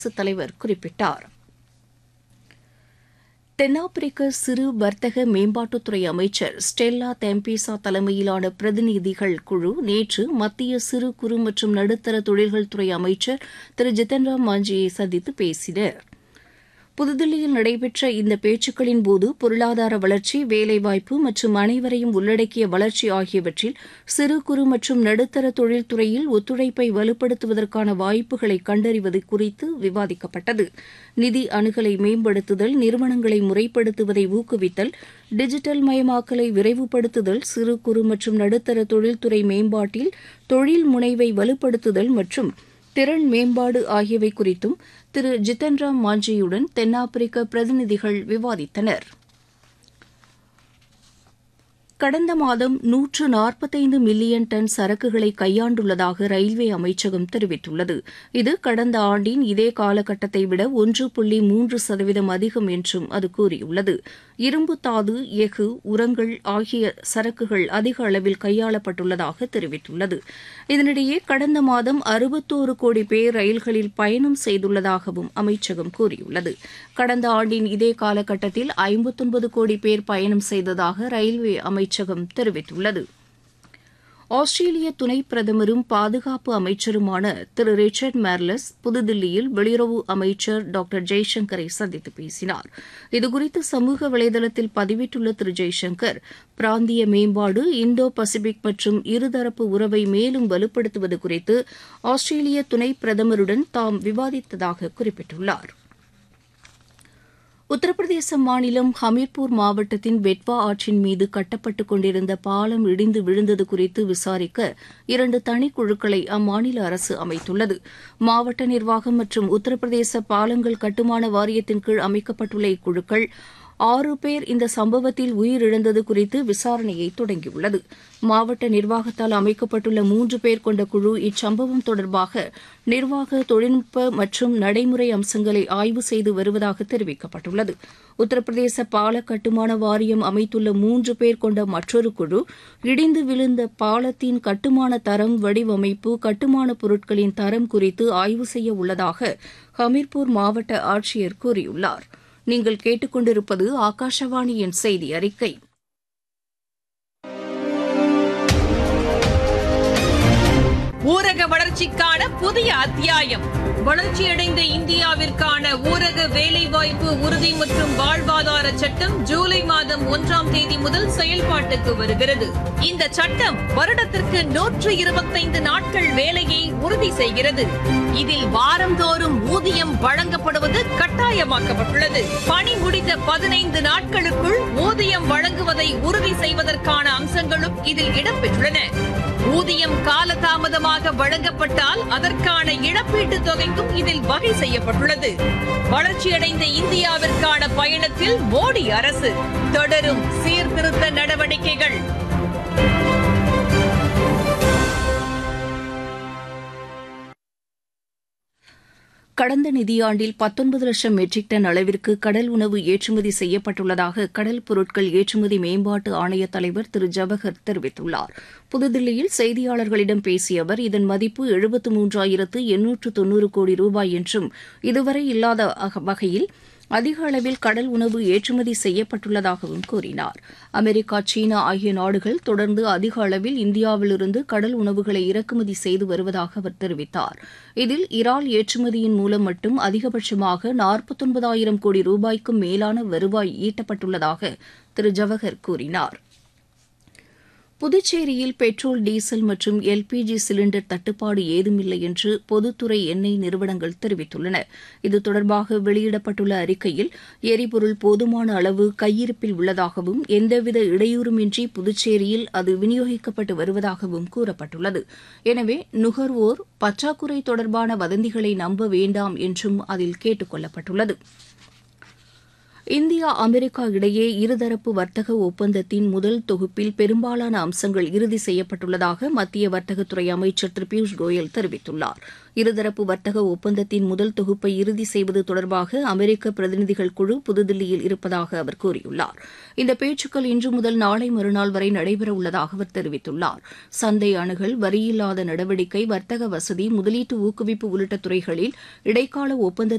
குடியரசுத் தலைவர் குறிப்பிட்டார் தென்னாப்பிரிக்க சிறு வர்த்தக மேம்பாட்டுத்துறை அமைச்சர் ஸ்டெல்லா தெம்பிசா தலைமையிலான பிரதிநிதிகள் குழு நேற்று மத்திய சிறு குறு மற்றும் நடுத்தர தொழில்கள் துறை அமைச்சர் திரு ஜித்தன் ராம் மாஞ்சியை சந்தித்து பேசினர் புதுதில்லியில் நடைபெற்ற இந்த பேச்சுக்களின் போது பொருளாதார வளர்ச்சி வேலைவாய்ப்பு மற்றும் அனைவரையும் உள்ளடக்கிய வளர்ச்சி ஆகியவற்றில் சிறு குறு மற்றும் நடுத்தர தொழில்துறையில் ஒத்துழைப்பை வலுப்படுத்துவதற்கான வாய்ப்புகளை கண்டறிவது குறித்து விவாதிக்கப்பட்டது நிதி அணுகலை மேம்படுத்துதல் நிறுவனங்களை முறைப்படுத்துவதை ஊக்குவித்தல் டிஜிட்டல் மயமாக்கலை விரைவுபடுத்துதல் சிறு குறு மற்றும் நடுத்தர தொழில்துறை மேம்பாட்டில் தொழில் முனைவை வலுப்படுத்துதல் மற்றும் திறன் மேம்பாடு ஆகியவை குறித்தும் திரு ஜித்தன் ராம் மாஞ்சியுடன் தென்னாப்பிரிக்க பிரதிநிதிகள் விவாதித்தனர் கடந்த மாதம் நூற்று நாற்பத்தைந்து மில்லியன் டன் சரக்குகளை கையாண்டுள்ளதாக ரயில்வே அமைச்சகம் தெரிவித்துள்ளது இது கடந்த ஆண்டின் இதே காலகட்டத்தை விட ஒன்று புள்ளி மூன்று சதவீதம் அதிகம் என்றும் அது கூறியுள்ளது இரும்பு தாது எஃகு உரங்கள் ஆகிய சரக்குகள் அதிக அளவில் கையாளப்பட்டுள்ளதாக தெரிவித்துள்ளது இதனிடையே கடந்த மாதம் அறுபத்தோரு கோடி பேர் ரயில்களில் பயணம் செய்துள்ளதாகவும் அமைச்சகம் கூறியுள்ளது கடந்த ஆண்டின் இதே காலகட்டத்தில் ஐம்பத்தொன்பது கோடி பேர் பயணம் செய்ததாக ரயில்வே அமைச்சகம் தெரிவித்துள்ளது ஆஸ்திரேலிய துணை பிரதமரும் பாதுகாப்பு அமைச்சருமான திரு ரிச்சர்ட் மேர்லஸ் புதுதில்லியில் வெளியுறவு அமைச்சர் டாக்டர் ஜெய்சங்கரை சந்தித்து பேசினார் இதுகுறித்து சமூக வலைதளத்தில் பதிவிட்டுள்ள திரு ஜெய்சங்கர் பிராந்திய மேம்பாடு இந்தோ பசிபிக் மற்றும் இருதரப்பு உறவை மேலும் வலுப்படுத்துவது குறித்து ஆஸ்திரேலிய துணை பிரதமருடன் தாம் விவாதித்ததாக குறிப்பிட்டுள்ளார் உத்தரப்பிரதேச மாநிலம் ஹமீர்பூர் மாவட்டத்தின் பெட்வா ஆற்றின் மீது கட்டப்பட்டுக் கொண்டிருந்த பாலம் இடிந்து விழுந்தது குறித்து விசாரிக்க இரண்டு தனிக்குழுக்களை அம்மாநில அரசு அமைத்துள்ளது மாவட்ட நிர்வாகம் மற்றும் உத்தரப்பிரதேச பாலங்கள் கட்டுமான வாரியத்தின் கீழ் அமைக்கப்பட்டுள்ள இக்குழுக்கள் ஆறு பேர் இந்த சம்பவத்தில் உயிரிழந்தது குறித்து விசாரணையை தொடங்கியுள்ளது மாவட்ட நிர்வாகத்தால் அமைக்கப்பட்டுள்ள மூன்று பேர் கொண்ட குழு இச்சம்பவம் தொடர்பாக நிர்வாக தொழில்நுட்ப மற்றும் நடைமுறை அம்சங்களை ஆய்வு செய்து வருவதாக தெரிவிக்கப்பட்டுள்ளது உத்தரப்பிரதேச பால கட்டுமான வாரியம் அமைத்துள்ள மூன்று பேர் கொண்ட மற்றொரு குழு இடிந்து விழுந்த பாலத்தின் கட்டுமான தரம் வடிவமைப்பு கட்டுமான பொருட்களின் தரம் குறித்து ஆய்வு செய்ய உள்ளதாக ஹமீர்பூர் மாவட்ட ஆட்சியர் கூறியுள்ளார் நீங்கள் கேட்டுக்கொண்டிருப்பது ஆகாஷவாணியின் செய்தி அறிக்கை ஊரக வளர்ச்சிக்கான புதிய அத்தியாயம் வளர்ச்சியடைந்த இந்தியாவிற்கான ஊரக வேலைவாய்ப்பு உறுதி மற்றும் வாழ்வாதார சட்டம் ஜூலை மாதம் ஒன்றாம் தேதி முதல் செயல்பாட்டுக்கு வருகிறது இந்த சட்டம் வருடத்திற்கு நூற்று இருபத்தைந்து நாட்கள் வேலையை உறுதி செய்கிறது இதில் வாரந்தோறும் ஊதியம் வழங்கப்படுவது கட்டாயமாக்கப்பட்டுள்ளது பணி முடிந்த பதினைந்து நாட்களுக்குள் ஊதியம் வழங்குவதை உறுதி செய்வதற்கான அம்சங்களும் இதில் இடம்பெற்றுள்ளன ஊதியம் காலதாமதமாக வழங்கப்பட்டால் அதற்கான இழப்பீட்டுத் தொகைக்கும் இதில் வகை செய்யப்பட்டுள்ளது வளர்ச்சியடைந்த இந்தியாவிற்கான பயணத்தில் மோடி அரசு தொடரும் சீர்திருத்த நடவடிக்கைகள் கடந்த நிதியாண்டில் பத்தொன்பது லட்சம் மெட்ரிக் டன் அளவிற்கு கடல் உணவு ஏற்றுமதி செய்யப்பட்டுள்ளதாக கடல் பொருட்கள் ஏற்றுமதி மேம்பாட்டு ஆணைய தலைவர் திரு ஜவஹர் தெரிவித்துள்ளார் புதுதில்லியில் செய்தியாளர்களிடம் பேசிய அவர் இதன் மதிப்பு எழுபத்து மூன்றாயிரத்து எண்ணூற்று தொன்னூறு கோடி ரூபாய் என்றும் இதுவரை இல்லாத வகையில் அதிக அளவில் கடல் உணவு ஏற்றுமதி செய்யப்பட்டுள்ளதாகவும் கூறினார் அமெரிக்கா சீனா ஆகிய நாடுகள் தொடர்ந்து அதிக அளவில் இந்தியாவிலிருந்து கடல் உணவுகளை இறக்குமதி செய்து வருவதாக அவர் தெரிவித்தார் இதில் இறால் ஏற்றுமதியின் மூலம் மட்டும் அதிகபட்சமாக நாற்பத்தொன்பதாயிரம் கோடி ரூபாய்க்கும் மேலான வருவாய் ஈட்டப்பட்டுள்ளதாக திரு ஜவஹர் கூறினார் புதுச்சேரியில் பெட்ரோல் டீசல் மற்றும் எல்பிஜி சிலிண்டர் தட்டுப்பாடு ஏதுமில்லை என்று பொதுத்துறை எண்ணெய் நிறுவனங்கள் தெரிவித்துள்ளன இது தொடர்பாக வெளியிடப்பட்டுள்ள அறிக்கையில் எரிபொருள் போதுமான அளவு கையிருப்பில் உள்ளதாகவும் எந்தவித இடையூறுமின்றி புதுச்சேரியில் அது விநியோகிக்கப்பட்டு வருவதாகவும் கூறப்பட்டுள்ளது எனவே நுகர்வோர் பற்றாக்குறை தொடர்பான வதந்திகளை நம்ப வேண்டாம் என்றும் அதில் கேட்டுக் கொள்ளப்பட்டுள்ளது இந்தியா அமெரிக்கா இடையே இருதரப்பு வர்த்தக ஒப்பந்தத்தின் முதல் தொகுப்பில் பெரும்பாலான அம்சங்கள் இறுதி செய்யப்பட்டுள்ளதாக மத்திய வர்த்தகத்துறை அமைச்சர் திரு பியூஷ் கோயல் தெரிவித்துள்ளார் இருதரப்பு வர்த்தக ஒப்பந்தத்தின் முதல் தொகுப்பை இறுதி செய்வது தொடர்பாக அமெரிக்க பிரதிநிதிகள் குழு புதுதில்லியில் இருப்பதாக அவர் கூறியுள்ளார் இந்த பேச்சுக்கள் இன்று முதல் நாளை மறுநாள் வரை நடைபெறவுள்ளதாக அவர் தெரிவித்துள்ளார் சந்தை அணுகல் வரியில்லாத நடவடிக்கை வர்த்தக வசதி முதலீட்டு ஊக்குவிப்பு உள்ளிட்ட துறைகளில் இடைக்கால ஒப்பந்த